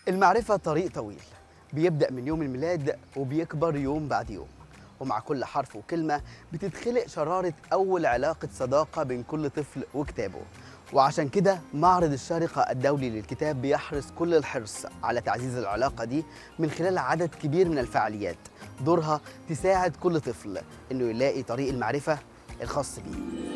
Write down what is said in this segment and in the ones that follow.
المعرفة طريق طويل بيبدأ من يوم الميلاد وبيكبر يوم بعد يوم ومع كل حرف وكلمة بتتخلق شرارة أول علاقة صداقة بين كل طفل وكتابه وعشان كده معرض الشارقة الدولي للكتاب بيحرص كل الحرص على تعزيز العلاقة دي من خلال عدد كبير من الفعاليات دورها تساعد كل طفل إنه يلاقي طريق المعرفة الخاص بيه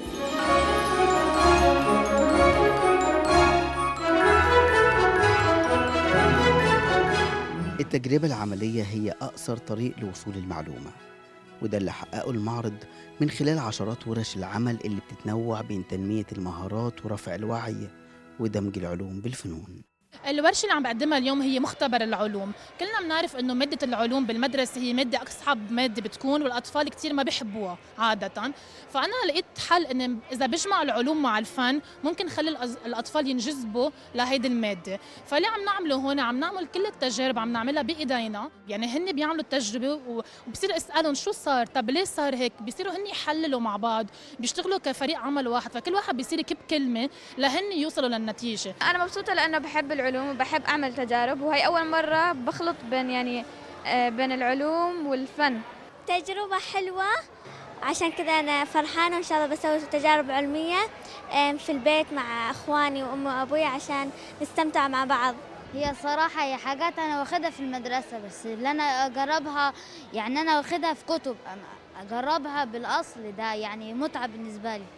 التجربة العملية هي أقصر طريق لوصول المعلومة وده اللي حققه المعرض من خلال عشرات ورش العمل اللي بتتنوع بين تنمية المهارات ورفع الوعي ودمج العلوم بالفنون الورشه اللي عم بقدمها اليوم هي مختبر العلوم كلنا بنعرف انه ماده العلوم بالمدرسه هي ماده اصعب ماده بتكون والاطفال كثير ما بيحبوها عاده فانا لقيت حل ان اذا بجمع العلوم مع الفن ممكن نخلي الأز- الاطفال ينجذبوا لهيدي الماده فاللي عم نعمله هون عم نعمل كل التجارب عم نعملها بايدينا يعني هن بيعملوا التجربه و- وبصير اسالهم شو صار طب ليه صار هيك بيصيروا هن يحللوا مع بعض بيشتغلوا كفريق عمل واحد فكل واحد بيصير يكب كلمه لهن يوصلوا للنتيجه أنا مبسوطة لأنه بحب العلوم وبحب أعمل تجارب وهي أول مرة بخلط بين يعني آه، بين العلوم والفن تجربة حلوة عشان كذا أنا فرحانة وإن شاء الله بسوي تجارب علمية آم، في البيت مع إخواني وأمي وأبوي عشان نستمتع مع بعض هي صراحة هي حاجات أنا واخدها في المدرسة بس اللي أنا أجربها يعني أنا واخدها في كتب أما أجربها بالأصل ده يعني متعة بالنسبة لي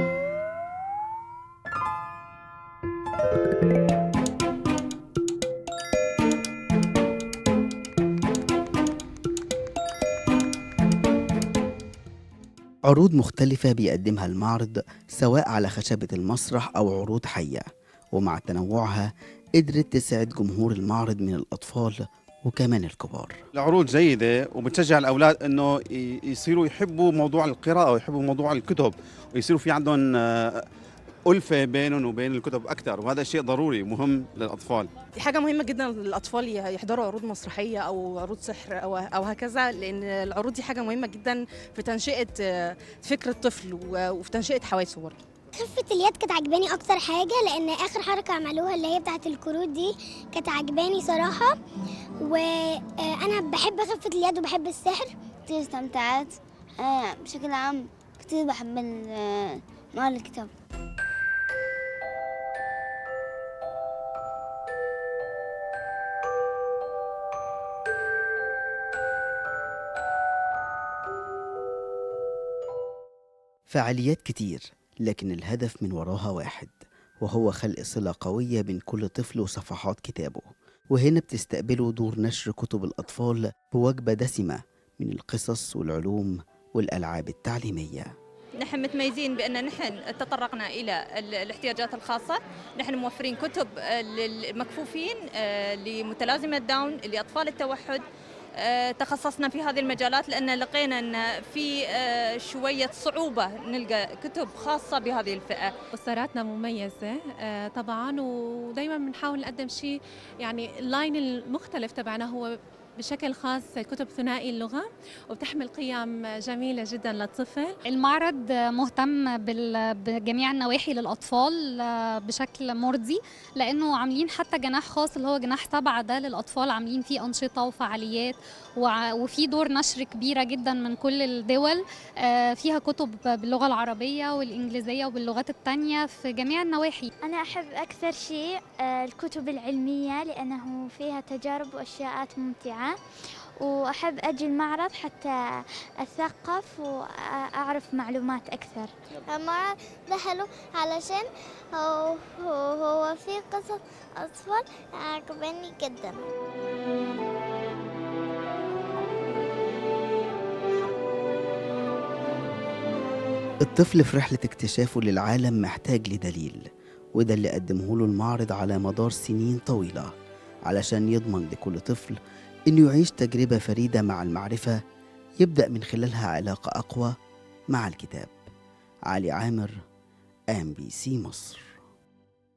عروض مختلفة بيقدمها المعرض سواء على خشبة المسرح أو عروض حية ومع تنوعها قدرت تسعد جمهور المعرض من الأطفال وكمان الكبار العروض جيدة وبتشجع الأولاد إنه ي- يصيروا يحبوا موضوع القراءة ويحبوا موضوع الكتب ويصيروا في عندهم آه، ألفة بينهم وبين الكتب أكثر وهذا شيء ضروري مهم للأطفال دي حاجة مهمة جدا للأطفال يحضروا عروض مسرحية أو عروض سحر أو أو هكذا لأن العروض دي حاجة مهمة جدا في تنشئة آه، فكر الطفل و- وفي تنشئة حواسه برضه خفة اليد كانت عجباني أكتر حاجة لأن آخر حركة عملوها اللي هي بتاعة الكروت دي كانت عجباني صراحة وأنا بحب خفة اليد وبحب السحر كتير استمتعت بشكل عام كتير بحب نوع الكتاب فعاليات كتير لكن الهدف من وراها واحد وهو خلق صلة قوية بين كل طفل وصفحات كتابه وهنا بتستقبلوا دور نشر كتب الأطفال بوجبة دسمة من القصص والعلوم والألعاب التعليمية نحن متميزين بأن نحن تطرقنا إلى ال- الاحتياجات الخاصة نحن موفرين كتب آه، للمكفوفين آه، لمتلازمة داون لأطفال التوحد آه، تخصصنا في هذه المجالات لأن لقينا أن في آه، شوية صعوبة نلقى كتب خاصة بهذه الفئة بوستراتنا مميزة آه، طبعا ودايما بنحاول نقدم شيء يعني اللاين المختلف تبعنا هو بشكل خاص كتب ثنائي اللغة وبتحمل قيم جميلة جدا للطفل المعرض مهتم بال- بجميع النواحي للأطفال آه، بشكل مرضي لأنه عاملين حتى جناح خاص اللي هو جناح سبعة ده للأطفال عاملين فيه أنشطة وفعاليات وع- وفي دور نشر كبيرة جدا من كل الدول آه، فيها كتب باللغة العربية والإنجليزية وباللغات التانية في جميع النواحي أنا أحب أكثر شيء آه، الكتب العلمية لأنه فيها تجارب وأشياءات ممتعة وأحب أجي المعرض حتى أثقف وأعرف معلومات أكثر المعرض ده حلو علشان هو, هو, هو فيه قصص أطفال عجباني جدا الطفل في رحلة اكتشافه للعالم محتاج لدليل وده اللي قدمه له المعرض على مدار سنين طويلة علشان يضمن لكل طفل إنه يعيش تجربة فريدة مع المعرفة يبدأ من خلالها علاقة أقوى مع الكتاب علي عامر ام بي سي مصر